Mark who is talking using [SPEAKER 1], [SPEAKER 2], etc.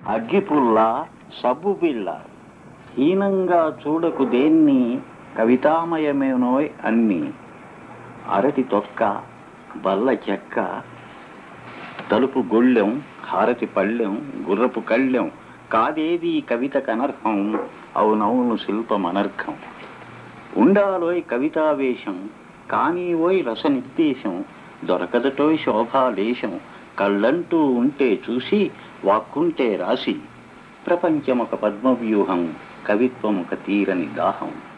[SPEAKER 1] అగ్గిపుల్ల సబ్బు పిల్ల హీనంగా చూడకు దేన్ని కవితామయమేనోయ్ అన్ని అరటి తొక్క బల్ల చెక్క తలుపు గొళ్ళెం హారతి పళ్ళెం గుర్రపు కళ్ళెం కాదేది కవిత కనర్హం అవునవును శిల్పం అనర్ఘం ఉండాలోయ్ కవితావేశం కానీ ఓయ్ రసనిర్దేశం దొరకదటోయ్ శోభాలేశం కళ్ళంటూ ఉంటే చూసి వాక్కుంటే రాసి ప్రపంచమొక పద్మవ్యూహం కవిత్వమొక తీరని దాహం